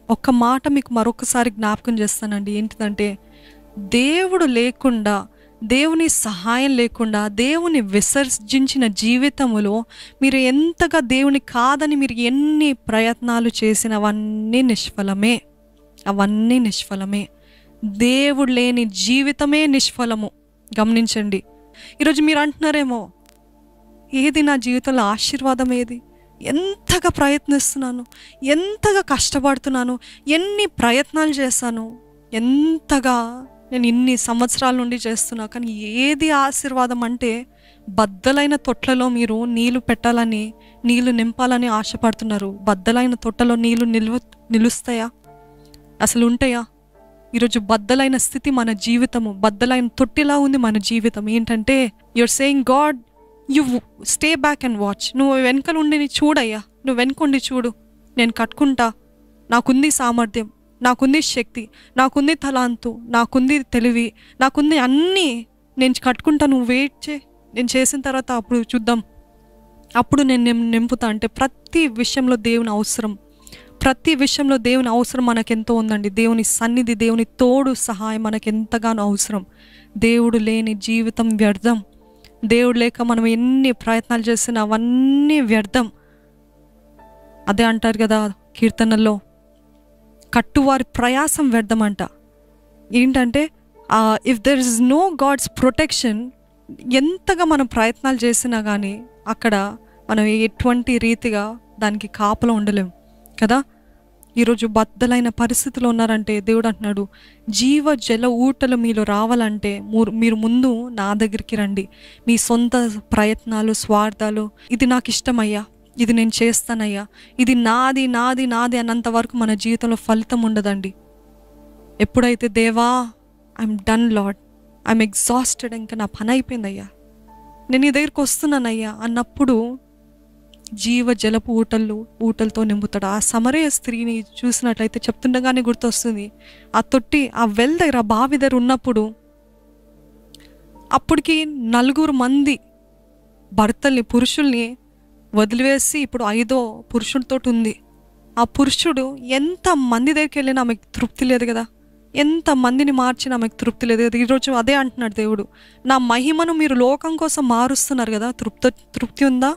ఒక్క మాట మీకు మరొకసారి జ్ఞాపకం చేస్తానండి ఏంటిదంటే దేవుడు లేకుండా దేవుని సహాయం లేకుండా దేవుని విసర్జించిన జీవితములో మీరు ఎంతగా దేవుని కాదని మీరు ఎన్ని ప్రయత్నాలు చేసినవన్నీ నిష్ఫలమే అవన్నీ నిష్ఫలమే దేవుడు లేని జీవితమే నిష్ఫలము గమనించండి ఈరోజు మీరు అంటున్నారేమో ఏది నా జీవితంలో ఆశీర్వాదం ఏది ఎంతగా ప్రయత్నిస్తున్నాను ఎంతగా కష్టపడుతున్నాను ఎన్ని ప్రయత్నాలు చేశాను ఎంతగా నేను ఇన్ని సంవత్సరాల నుండి చేస్తున్నా కానీ ఏది ఆశీర్వాదం అంటే బద్దలైన తొట్లలో మీరు నీళ్లు పెట్టాలని నీళ్లు నింపాలని ఆశపడుతున్నారు బద్దలైన తొట్టలో నీళ్లు నిలువ నిలుస్తాయా అసలు ఉంటాయా ఈరోజు బద్దలైన స్థితి మన జీవితము బద్దలైన తొట్టిలా ఉంది మన జీవితం ఏంటంటే you're saying God you stay back and watch నువ్వు వెనక నుండి చూడయ్యా నువ్వు వెనుకొండి చూడు నేను కట్టుకుంటా నాకుంది సామర్థ్యం నాకుంది శక్తి నాకుంది తలాంతు నాకుంది తెలివి నాకుంది అన్నీ నేను కట్టుకుంటా నువ్వు వెయిట్ చే నేను చేసిన తర్వాత అప్పుడు చూద్దాం అప్పుడు నేను నిం- నింపుతా అంటే ప్రతి విషయంలో దేవుని అవసరం ప్రతి విషయంలో దేవుని అవసరం మనకెంతో ఉందండి దేవుని సన్నిధి దేవుని తోడు సహాయం మనకు ఎంతగానో అవసరం దేవుడు లేని జీవితం వ్యర్థం దేవుడు లేక మనం ఎన్ని ప్రయత్నాలు చేసినా అవన్నీ వ్యర్థం అదే అంటారు కదా కీర్తనల్లో కట్టువారి ప్రయాసం వ్యర్థమంట ఏంటంటే if there is no God's protection ఎంతగా మనం ప్రయత్నాలు చేసినా కానీ అక్కడ మనం ఎటువంటి రీతిగా దానికి కాపలా ఉండలేం కదా ఈరోజు బద్దలైన పరిస్థితిలో ఉన్నారంటే దేవుడు అంటున్నాడు జీవ జల ఊటలు మీలో రావాలంటే మూరు- మీరు ముందు నా దగ్గరికి రండి మీ సొంత ప్రయత్నాలు స్వార్థాలు ఇది నాకు ఇష్టమయ్యా ఇది నేను చేస్తానయ్యా ఇది నాది నాది నాది అన్నంత వరకు మన జీవితంలో ఫలితం ఉండదండి ఎప్పుడైతే దేవా I'm done Lord I'm exhausted ఇంకా నా పని అయిపోయిందయ్యా నేను నీ దగ్గరికి వస్తున్నానయ్యా అన్నప్పుడు జీవ జలపు ఊటలు ఊటలతో నింపుతాడు ఆ సమరయ స్త్రీని చూసినట్లయితే చెప్తుండగానే గుర్తొస్తుంది ఆ తొట్టి ఆ వెల్ దగ్గర ఆ బావి దగ్గర ఉన్నప్పుడు అప్పటికి నలుగురు మంది భర్తల్ని పురుషుల్ని వదిలివేసి ఇప్పుడు ఐదో పురుషుడితో ఉంది ఆ పురుషుడు ఎంత మంది దగ్గరికి వెళ్ళినా ఆమెకు తృప్తి లేదు కదా ఎంత మందిని మార్చినా ఆమెకు తృప్తి లేదు కదా ఈరోజు అదే అంటున్నాడు దేవుడు నా మహిమను మీరు లోకం కోసం మారుస్తున్నారు కదా తృప్తి తృప్తి ఉందా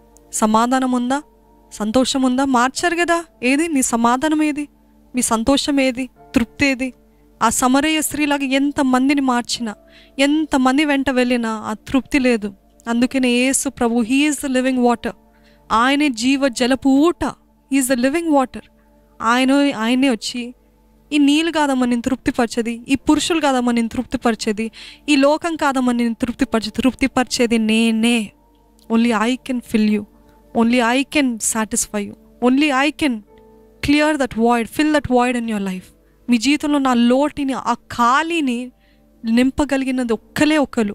సమాధానం ఉందా సంతోషం ఉందా మార్చారు కదా ఏది మీ సమాధానం ఏది మీ సంతోషం ఏది తృప్తి ఏది ఆ సమరయ స్త్రీలాగా ఎంత మందిని మార్చినా ఎంత మంది వెంట వెళ్ళినా ఆ తృప్తి లేదు అందుకనే యేసు ప్రభు హీఈస్ ద లివింగ్ వాటర్ ఆయనే జీవ జలపు ఊట ఈజ్ ద లివింగ్ వాటర్ ఆయన ఆయనే వచ్చి ఈ నీళ్ళు కాదమ్మా నేను తృప్తిపరిచేది ఈ పురుషులు కాదమ్మా నేను తృప్తిపరిచేది ఈ లోకం కాదమ్మా నేను తృప్తిపరిచేది తృప్తిపరిచేది నేనే only I can fill you only I can satisfy you only I can clear that void fill that void in your life మీ జీవితంలో నా లోటుని ఆ ఖాళీని నింపగలిగినది ఒక్కలే ఒక్కరు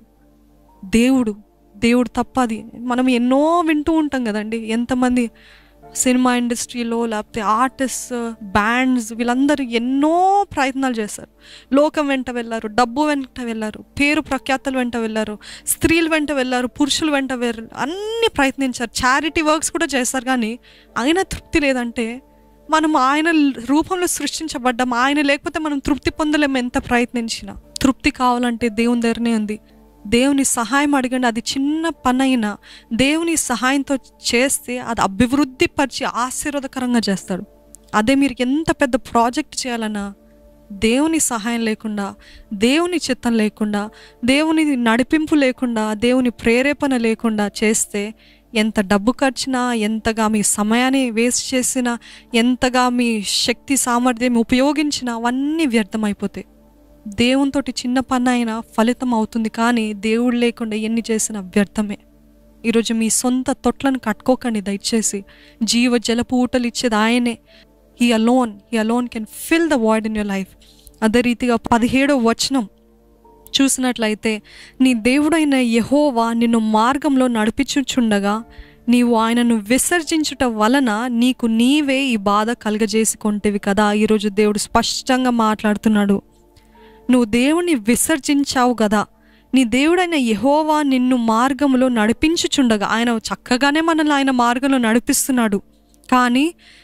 దేవుడు దేవుడు తప్ప అది మనం ఎన్నో వింటూ ఉంటాం కదండి ఎంతమంది సినిమా ఇండస్ట్రీలో లేకపోతే ఆర్టిస్ట్ బ్యాండ్స్ వీళ్ళందరూ ఎన్నో ప్రయత్నాలు చేశారు లోకం వెంట వెళ్ళారు డబ్బు వెంట వెళ్ళారు పేరు ప్రఖ్యాతలు వెంట వెళ్ళారు స్త్రీలు వెంట వెళ్ళారు పురుషులు వెంట వెళ్ళారు అన్ని ప్రయత్నించారు చారిటీ వర్క్స్ కూడా చేశారు కానీ ఆయన తృప్తి లేదంటే మనం ఆయన రూపంలో సృష్టించబడ్డాం ఆయన లేకపోతే మనం తృప్తి పొందలేము ఎంత ప్రయత్నించినా తృప్తి కావాలంటే దేవుని దగ్గరనే ఉంది దేవుని సహాయం అడగండి అది చిన్న పని అయినా దేవుని సహాయంతో చేస్తే అది అభివృద్ధి పరిచి ఆశీర్వాదకరంగా చేస్తాడు అదే మీరు ఎంత పెద్ద ప్రాజెక్ట్ చేయాలన్నా దేవుని సహాయం లేకుండా దేవుని చిత్తం లేకుండా దేవుని నడిపింపు లేకుండా దేవుని ప్రేరేపణ లేకుండా చేస్తే ఎంత డబ్బు ఖర్చునా ఎంతగా మీ సమయాన్ని వేస్ట్ చేసినా ఎంతగా మీ శక్తి సామర్థ్యం ఉపయోగించినా అవన్నీ వ్యర్థమైపోతాయి దేవునితోటి చిన్న పని అయినా ఫలితం అవుతుంది కానీ దేవుడు లేకుండా ఎన్ని చేసినా వ్యర్థమే ఈరోజు మీ సొంత తొట్లను కట్టుకోకండి దయచేసి జీవ జలపు ఊటలు ఇచ్చేది ఆయనే he alone he alone can fill the void in your life అదే రీతిగా పదిహేడో వచనం చూసినట్లయితే నీ దేవుడైన యెహోవా నిన్ను మార్గంలో నడిపించుచుండగా నీవు ఆయనను విసర్జించుట వలన నీకు నీవే ఈ బాధ కలగజేసి కొంటివి కదా ఈరోజు దేవుడు స్పష్టంగా మాట్లాడుతున్నాడు నువ్వు దేవుని విసర్జించావు కదా నీ దేవుడైన యెహోవా నిన్ను మార్గంలో నడిపించుచుండగా ఆయన చక్కగానే మనల్ని ఆయన మార్గంలో నడిపిస్తున్నాడు కానీ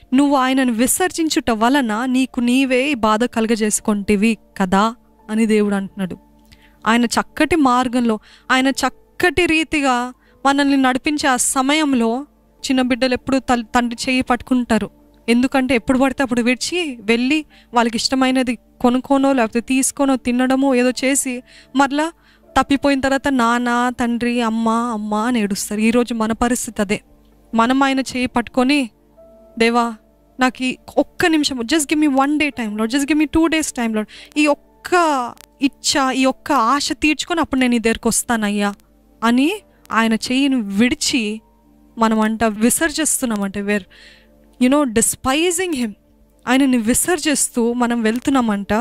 నువ్వు ఆయనను విసర్జించుట వలన నీకు నీవే ఈ బాధ కలగజేసుకుంటేవి కదా అని దేవుడు అంటున్నాడు ఆయన చక్కటి మార్గంలో ఆయన చక్కటి రీతిగా మనల్ని నడిపించే ఆ సమయంలో చిన్న బిడ్డలు ఎప్పుడు తల్లి తండ్రి చేయి పట్టుకుంటారు ఎందుకంటే ఎప్పుడు పడితే అప్పుడు విడిచి వెళ్ళి వాళ్ళకి ఇష్టమైనది కొనుక్కోనో లేకపోతే తీసుకోనో తినడమో ఏదో చేసి మరలా తప్పిపోయిన తర్వాత నాన్న తండ్రి అమ్మ అమ్మ అని ఏడుస్తారు ఈరోజు మన పరిస్థితి అదే మనం ఆయన చేయి పట్టుకొని దేవా నాకు ఈ ఒక్క నిమిషం just give me one day టైంలో just give me two days టైంలో ఈ ఒక్క ఇచ్చ ఈ ఒక్క ఆశ తీర్చుకొని అప్పుడు నేను నీ దగ్గరికి వస్తానయ్యా అని ఆయన చెయ్యిని విడిచి మనం అంట విసర్జిస్తున్నామంట వేర్ యునో డిస్పైజింగ్ హిమ్ ఆయనని విసర్జిస్తూ మనం వెళ్తున్నామంట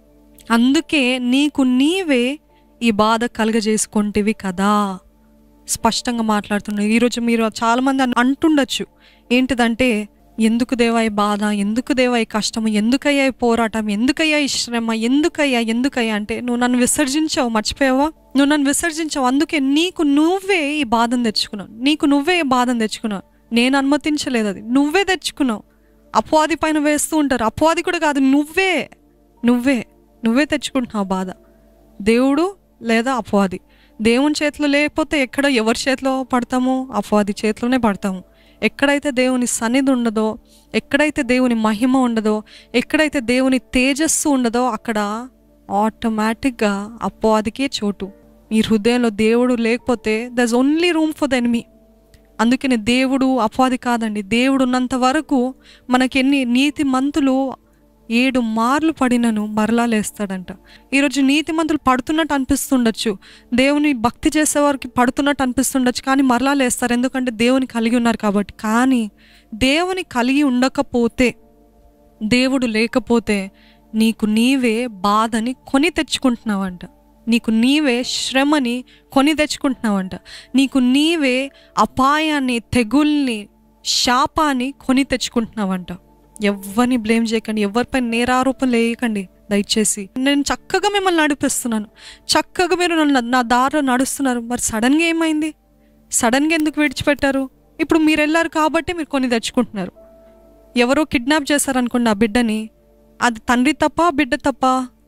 అందుకే నీకు నీవే ఈ బాధ కలగజేసుకుంటేవి కదా స్పష్టంగా మాట్లాడుతున్నారు ఈరోజు మీరు చాలామంది అన్- అంటుండొచ్చు ఏంటిదంటే ఎందుకు దేవా ఈ బాధ ఎందుకు దేవా ఈ కష్టము ఎందుకయ్యా ఈ పోరాటం ఎందుకయ్యా ఈ శ్రమ ఎందుకయ్యా ఎందుకయ్యా అంటే నువ్వు నన్ను విసర్జించావు మర్చిపోయావా నువ్వు నన్ను విసర్జించావు అందుకే నీకు నువ్వే ఈ బాధను తెచ్చుకున్నావు నీకు నువ్వే ఈ బాధను తెచ్చుకున్నావు నేను అనుమతించలేదు అది నువ్వే తెచ్చుకున్నావు అపవాది పైన వేస్తూ ఉంటారు అపవాది కూడా కాదు నువ్వే నువ్వే నువ్వే తెచ్చుకుంటున్నావు బాధ దేవుడు లేదా అపవాది దేవుని చేతిలో లేకపోతే ఎక్కడ ఎవరి చేతిలో పడతామో అపవాది చేతిలోనే పడతాము ఎక్కడైతే దేవుని సన్నిధి ఉండదో ఎక్కడైతే దేవుని మహిమ ఉండదో ఎక్కడైతే దేవుని తేజస్సు ఉండదో అక్కడ ఆటోమేటిక్గా అపవాదికే చోటు మీ హృదయంలో దేవుడు లేకపోతే thus only room for the enemy అందుకని దేవుడు అపవాది కాదండి దేవుడు ఉన్నంత వరకు మనకెన్ని నీతి మంతులు ఏడు మార్లు పడినను మరలా లేస్తాడంట ఈరోజు నీతి మంతులు పడుతున్నట్టు అనిపిస్తుండొచ్చు దేవుని భక్తి చేసేవారికి పడుతున్నట్టు అనిపిస్తుండొచ్చు కానీ మరలా లేస్తారు ఎందుకంటే దేవుని కలిగి ఉన్నారు కాబట్టి కానీ దేవుని కలిగి ఉండకపోతే దేవుడు లేకపోతే నీకు నీవే బాధని కొని తెచ్చుకుంటున్నావంట నీకు నీవే శ్రమని కొని తెచ్చుకుంటున్నావంట నీకు నీవే అపాయాన్ని తెగుల్ని శాపాన్ని కొని తెచ్చుకుంటున్నావంట ఎవరిని బ్లేమ్ చేయకండి ఎవరిపై నేరారోపణ లేయకండి దయచేసి నేను చక్కగా మిమ్మల్ని నడిపిస్తున్నాను చక్కగా మీరు నన్ను నా దారిలో నడుస్తున్నారు మరి సడన్గా ఏమైంది సడన్గా ఎందుకు విడిచిపెట్టారు ఇప్పుడు మీరు వెళ్ళారు కాబట్టి మీరు కొని తెచ్చుకుంటున్నారు ఎవరో కిడ్నాప్ చేశారనుకోండి ఆ బిడ్డని అది తండ్రి తప్ప బిడ్డ తప్ప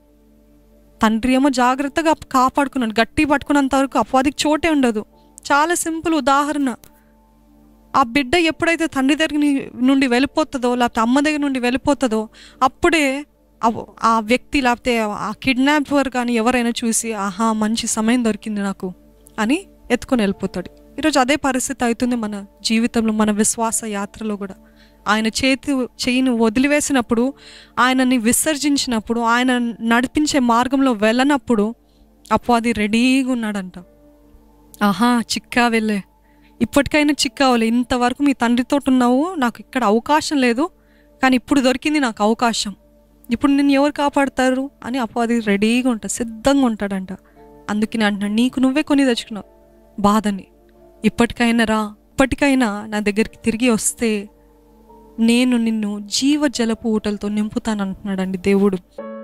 తండ్రి ఏమో జాగ్రత్తగా కాపాడుకున్నాడు గట్టి పట్టుకున్నంత వరకు అపవాదికి చోటే ఉండదు చాలా సింపుల్ ఉదాహరణ ఆ బిడ్డ ఎప్పుడైతే తండ్రి దగ్గర ని- నుండి వెళ్ళిపోతుందో లేకపోతే అమ్మ దగ్గర నుండి వెళ్ళిపోతుందో అప్పుడే ఆ- ఆ వ్యక్తి లేకపోతే ఆ కిడ్నాపర్ కానీ ఎవరైనా చూసి ఆహా మంచి సమయం దొరికింది నాకు అని ఎత్తుకొని వెళ్ళిపోతాడు ఈరోజు అదే పరిస్థితి అవుతుంది మన జీవితంలో మన విశ్వాస యాత్రలో కూడా ఆయన చేతి చేయిని వదిలివేసినప్పుడు ఆయనని విసర్జించినప్పుడు ఆయన నడిపించే మార్గంలో వెళ్ళనప్పుడు అపవాది రెడీగా ఉన్నాడంట ఆహా చిక్కా వెళ్ళే ఇప్పటికైనా చిక్కావాలి ఇంతవరకు మీ తండ్రితో ఉన్నావు నాకు ఇక్కడ అవకాశం లేదు కానీ ఇప్పుడు దొరికింది నాకు అవకాశం ఇప్పుడు నిన్ను ఎవరు కాపాడతారు అని అపవాది రెడీగా ఉంటా సిద్ధంగా ఉంటాడంట అందుకని అంటున్నాడు నీకు నువ్వే కొని తెచ్చుకున్నావు బాధని ఇప్పటికైనా రా ఇప్పటికైనా నా దగ్గరికి తిరిగి వస్తే నేను నిన్ను జీవ జలపు ఊటలతో నింపుతాను అంటున్నాడండి దేవుడు